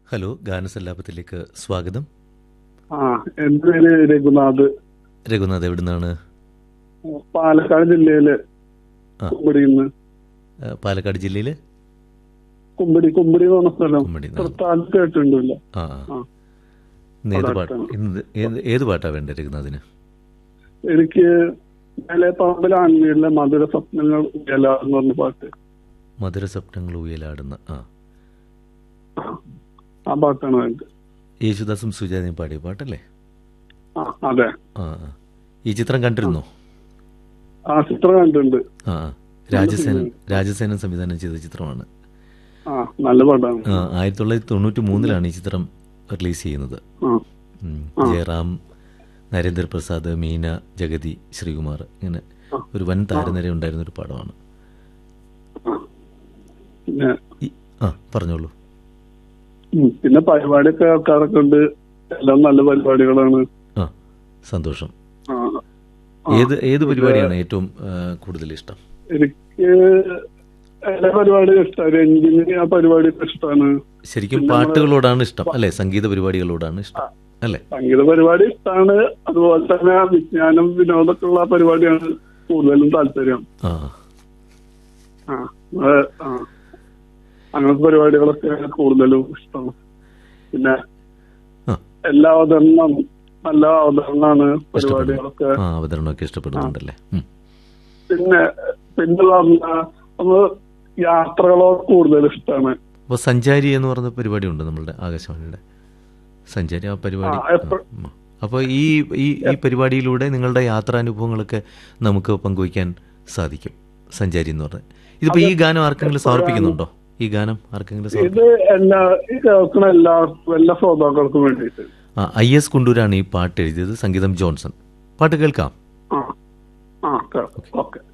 Hello ഗാനസല്ലാപത്തിലേക്ക് സ്വാഗതം ആ എന്റെ പേര് രഘുനാഥ് രഘുനാഥ് എവിടുന്നാണ് പാലക്കാട് ജില്ലയില് ആ. കുമ്പടിന്ന് ആ, പാലക്കാട് ജില്ലയിൽ കുമ്പടി കുമ്പടി എന്ന് പറഞ്ഞ സ്ഥലം കുമ്പടി തൃത്താൽ കേട്ടിട്ടുണ്ടല്ല ആ ആ. ആ. ഇന്ന് ഏത് അവിടെ പാട്ട് അടുത്താണ്. ഇന്ന് ഏത് ഏത് പാട്ടാ വേണ്ടത് രഘുനാഥിന് എനിക്ക് മേലെ പാമ്പിൽ ആൺവീടിലെ മധുര സ്വപ്നങ്ങൾ ഉയല എന്ന് പറഞ്ഞ പാട്ട് മധുര സ്വപ്നങ്ങൾ ഉയലാടുന്ന ആ ആ പാട്ടാണ് വേണ്ടത് യേശുദാസും സുജാതയും പാടിയ പാട്ടല്ലേ ആ അതെ ആ ആ. ഈ ചിത്രം കണ്ടിരുന്നോ ആ ചിത്രം കണ്ടിട്ടുണ്ട് ആ ആ. രാജസേനൻ രാജസേനൻ സംവിധാനം ചെയ്ത ചിത്രമാണ് ആ നല്ല പാട്ടാണ് ആ, ആയിരത്തി തൊള്ളായിരത്തി തൊണ്ണൂറ്റി മൂന്നിലാണ് ഈ ചിത്രം റിലീസ് ചെയ്യുന്നത് ആ ഉം. ജയറാം നരേന്ദ്രപ്രസാദ് മീന ജഗതി ശ്രീകുമാർ ഇങ്ങനെ ഒരു വൻ താരനിര ഉണ്ടായിരുന്ന ഒരു പടമാണ് പിന്നെ ഈ ആ പറഞ്ഞോളൂ ഉം, പിന്നെ പരിപാടിയൊക്കെ ആൾക്കാരൊക്കെ ഉണ്ട് എല്ലാം നല്ല പരിപാടികളാണ് ആ സന്തോഷം ആ ഏത് ഏത് പരിപാടിയാണ് ഏറ്റവും ആ, കൂടുതൽ ഇഷ്ടം എനിക്ക് എല്ലാ പരിപാടിയും ഇഷ്ടമാണ് എഞ്ചിന് ആ പരിപാടിയൊക്കെ ഇഷ്ടമാണ് ശരിക്കും പാട്ടുകളോടാണ് ഇഷ്ടം അല്ലെ സംഗീത പരിപാടികളോടാണ് ഇഷ്ടം അല്ലെ സംഗീത പരിപാടി ഇഷ്ടമാണ് അതുപോലെ തന്നെ വിജ്ഞാനം വിനോദമൊക്കെ ഉള്ള പരിപാടിയാണ് കൂടുതലും താല്പര്യം ആ ആ അത് ആ അങ്ങനത്തെ പരിപാടികളൊക്കെ കൂടുതലും ഇഷ്ടമാണ് പിന്നെ ആ. എല്ലാ അവതരണം നല്ല അവതരണമാണ് പരിപാടികളൊക്കെ ആ അവതരണമൊക്കെ ഇഷ്ടപ്പെടുന്നുണ്ടല്ലേ ഉം. പിന്നെ പിന്നെ പറഞ്ഞ നമ്മൾ യാത്രകളോട് കൂടുതൽ ഇഷ്ടമാണ് അപ്പൊ സഞ്ചാരി എന്ന് പറഞ്ഞ പരിപാടി ഉണ്ട് നമ്മളുടെ ആകാശവാണിയുടെ സഞ്ചാരി ആ പരിപാടി ആ, എപ്പ- ആ. അപ്പോൾ ഈ ഈ ഈ പരിപാടിയിലൂടെ നിങ്ങളുടെ യാത്രാനുഭവങ്ങളൊക്കെ നമുക്ക് പങ്കുവയ്ക്കാൻ സാധിക്കും സഞ്ചാരി എന്ന് പറഞ്ഞത് ഇതിപ്പോ ഈ ഗാനം ആർക്കെങ്കിലും സമർപ്പിക്കുന്നുണ്ടോ ഈ ഗാനം ആർക്കെങ്കിലും സമർപ്പി- ഇത് എല്ലാ ഈ കേൾക്കുന്ന എല്ലാവർക്കും എല്ലാ ശ്രോതാക്കൾക്കും വേണ്ടിയിട്ട് ആ ഐ എസ് കുണ്ടൂരാണ് ഈ പാട്ട് എഴുതിയത് സംഗീതം ജോൺസൺ പാട്ട് കേൾക്കാം ആ ആ കേൾക്കാം ഓക്കെ